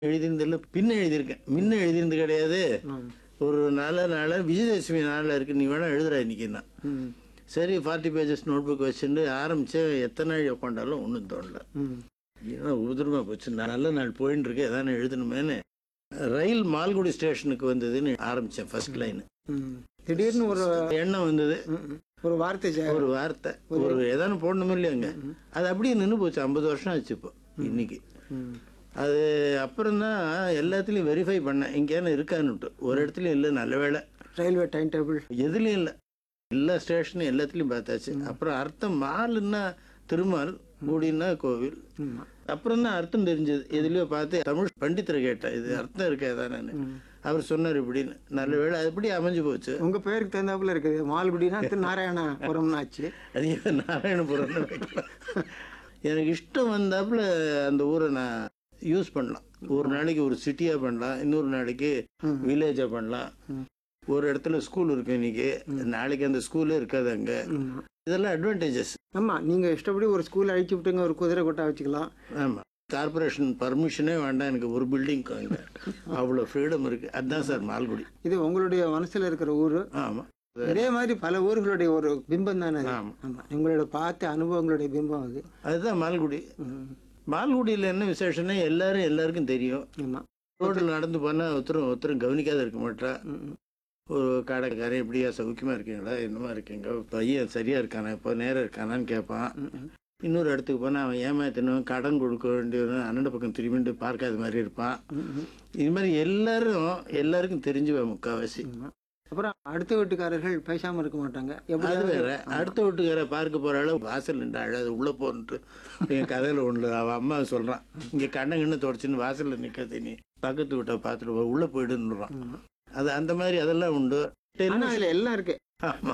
எழுதியிருந்தில்ல பின்ன எழுதியிருக்கேன் முன்ன எழுதியிருந்து கிடையாது ம். ஒரு நல்ல நாள் விஜயதசமி நாளில் இருக்கு நீ வேணா எழுதுற இன்னைக்கு நான் ம். சரி ஃபார்ட்டி பேஜஸ் நோட் புக் வச்சுட்டு ஆரம்பிச்சேன் எத்தனை நாள் உட்காண்டாலும் ஒன்றும் தோணல ம். ஏன்னா உதிரமா போச்சு நல்ல நாள் போயின்னு இருக்கு எதானே எழுதணுமேனு ரயில் மால்குடி ஸ்டேஷனுக்கு வந்ததுன்னு ஆரம்பிச்சேன் ஃபர்ஸ்ட் லைன் ம். திடீர்னு ஒரு எண்ணம் வந்தது ம், ம். ஒரு வார்த்தை ஜெ- ஒரு வார்த்தை ஒரு ஏதானு போடணுமே இல்லையாங்க அது அப்படியே நின்று போச்சு ஐம்பது வருஷம் ஆச்சு இப்போ இன்னைக்கு ம். அது அப்புறம் தான் எல்லாத்துலேயும் வெரிஃபை பண்ணேன் இங்கேன்னு இருக்கான்னுட்டு ஒரு இடத்துலையும் இல்லை நல்ல வேளை ரயில்வே டைம் டேபிள் எதுலேயும் இல்லை எல்லா ஸ்டேஷனும் எல்லாத்துலேயும் பார்த்தாச்சு அப்புறம் அர்த்தம் மாலுன்னா திருமால் கூடினா கோவில் ஆமா. அப்புறம் தான் அர்த்தம் தெரிஞ்சது எதுலயோ பார்த்து தமிழ் பண்டிதரை கேட்டேன் இது அர்த்தம் இருக்கா நான் அவர் சொன்னார் இப்படின்னு நல்ல வேளை அது எப்படி அமைஞ்சு போச்சு உங்க பேருக்கு தகுந்தாப்புல இருக்குது மால்குடினா திரு நாராயணபுரம்னு ஆச்சு அது ஏன் நாராயணபுரம்னு வைக்கலாம் எனக்கு இஷ்டம் வந்தாப்புல அந்த ஊரை நான் யூஸ் பண்ணலாம் ஒரு நாளைக்கு ஒரு சிட்டியா பண்ணலாம் இன்னொரு நாளைக்கு வில்லேஜா பண்ணலாம் ஒரு இடத்துல ஸ்கூல் இருக்கு இன்னைக்கு நாளைக்கு அந்த ஸ்கூலே இருக்காது அங்க ஆமா. இதெல்லாம் அட்வான்டேஜஸ் ஆமா நீங்க இஷ்டப்படி ஒரு ஸ்கூல் அழிச்சு விட்டுங்க ஒரு குதிரை கொட்டா வச்சுக்கலாம் ஆமா கார்பரேஷன் பர்மிஷனே வேண்டாம் எனக்கு ஒரு பில்டிங் அங்க அவ்வளோ ஃப்ரீடம் இருக்கு அதுதான் சார் மால்குடி இது உங்களுடைய மனசுல இருக்கிற ஊரு ஆமா இதே மாதிரி பல ஊர்களுடைய ஒரு பிம்பம் தானே அது. ஆமா. ஆமா உங்களோட பார்த்த அனுபவங்களுடைய பிம்பம் அது அதுதான் மால்குடி ம். மால்குடியில் என்ன விசேஷம்னா எல்லாரும் எல்லாருக்கும் தெரியும் ஆமா ரோட்டில் நடந்து போனால் ஒருத்தரும் ஒருத்தரும் கவனிக்காத இருக்க மாட்டா ம், ம். ஒரு கடைக்காரன் எப்படியா சௌக்கியமா இருக்கீங்களா என்னமா இருக்கீங்க பையன் சரியா இருக்கானா இப்போ நேரம் இருக்கானான்னு கேட்பான் இன்னொரு இடத்துக்கு போனால் அவன் ஏமாத்தினவன் கடன் கொடுக்க வேண்டியவன் அண்ணன் பக்கம் திரும்பிட்டு பார்க்காத மாதிரி இருப்பான் ம், ம். இது மாதிரி எல்லாரும் எல்லாருக்கும் தெரிஞ்சுவேன் முக்கால்வாசி ஆமா. அப்புறம் அடுத்த வீட்டுக்காரர்கள் பேசாம இருக்க மாட்டாங்க எப்படி அது வேற அடுத்த வீட்டுக்கார பார்க்க போற அளவு வாசல் நின்று அழாது உள்ள போன்ட்டு என் கதையில ஒண்ணு அவன் அம்மா சொல்றான் இங்க கண்ண கண்ணு தொடச்சுன்னு வாசல்ல நிக்காத நீ பக்கத்து வீட்டை பார்த்துட்டு போ, உள்ள போயிடுன்றான் அது அந்த மாதிரி அதெல்லாம் உண்டு ஆனா அதுல எல்லாம் இருக்கு ஆமா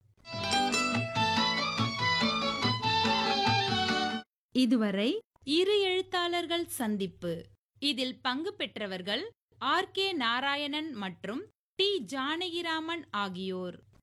இதுவரை இரு எழுத்தாளர்கள் சந்திப்பு இதில் பங்கு பெற்றவர்கள் ஆர் கே நாராயணன் மற்றும் டி ஜானகிராமன் ஆகியோர்